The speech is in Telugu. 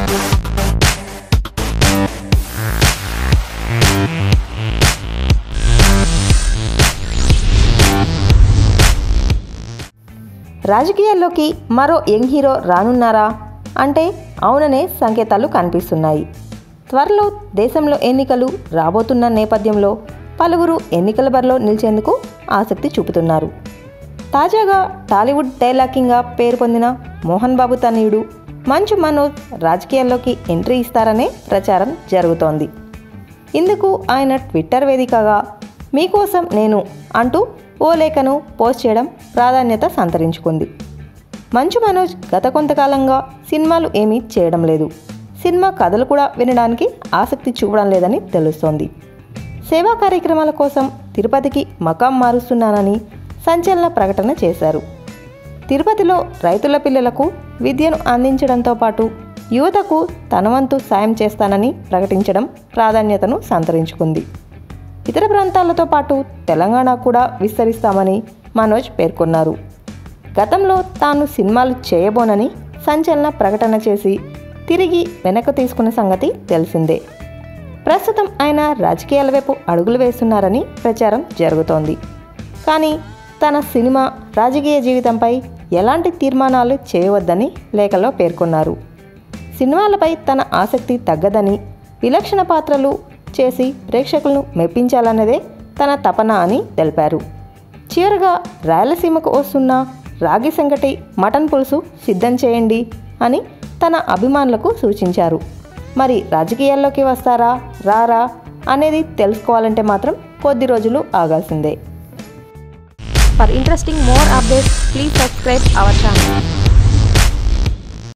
రాజకీయాల్లోకి మరో యంగ్ హీరో రానున్నారా అంటే అవుననే సంకేతాలు కనిపిస్తున్నాయి త్వరలో దేశంలో ఎన్నికలు రాబోతున్న నేపథ్యంలో పలువురు ఎన్నికల బరిలో నిలిచేందుకు ఆసక్తి చూపుతున్నారు తాజాగా టాలీవుడ్ డైలాకింగ్గా పేరు పొందిన మోహన్ బాబు తనయుడు మంచు మనోజ్ రాజకీయాల్లోకి ఎంట్రీ ఇస్తారనే ప్రచారం జరుగుతోంది ఇందుకు ఆయన ట్విట్టర్ వేదికగా మీకోసం నేను అంటూ ఓ లేఖను పోస్ట్ చేయడం ప్రాధాన్యత సంతరించుకుంది మంచు మనోజ్ గత కొంతకాలంగా సినిమాలు ఏమీ చేయడం లేదు సినిమా కథలు కూడా వినడానికి ఆసక్తి చూపడం లేదని తెలుస్తోంది సేవా కార్యక్రమాల కోసం తిరుపతికి మకాం మారుస్తున్నానని సంచలన ప్రకటన చేశారు తిరుపతిలో రైతుల పిల్లలకు విద్యను అందించడంతో పాటు యువతకు తన వంతు సాయం చేస్తానని ప్రకటించడం ప్రాధాన్యతను సంతరించుకుంది ఇతర ప్రాంతాలతో పాటు తెలంగాణ కూడా విస్తరిస్తామని మనోజ్ పేర్కొన్నారు గతంలో తాను సినిమాలు చేయబోనని సంచలన ప్రకటన చేసి తిరిగి వెనక్కు తీసుకున్న సంగతి తెలిసిందే ప్రస్తుతం ఆయన రాజకీయాల వైపు అడుగులు వేస్తున్నారని ప్రచారం జరుగుతోంది కానీ తన సినిమా రాజకీయ జీవితంపై ఎలాంటి తీర్మానాలు చేయవద్దని లేఖలో పేర్కొన్నారు సినిమాలపై తన ఆసక్తి తగ్గదని విలక్షణ పాత్రలు చేసి ప్రేక్షకులను మెప్పించాలన్నదే తన తపన అని తెలిపారు చివరగా రాయలసీమకు వస్తున్న రాగి సంగటి మటన్ పులుసు సిద్ధం చేయండి అని తన అభిమానులకు సూచించారు మరి రాజకీయాల్లోకి వస్తారా రారా అనేది తెలుసుకోవాలంటే మాత్రం కొద్ది రోజులు ఆగాల్సిందే For interesting more updates, please subscribe our channel.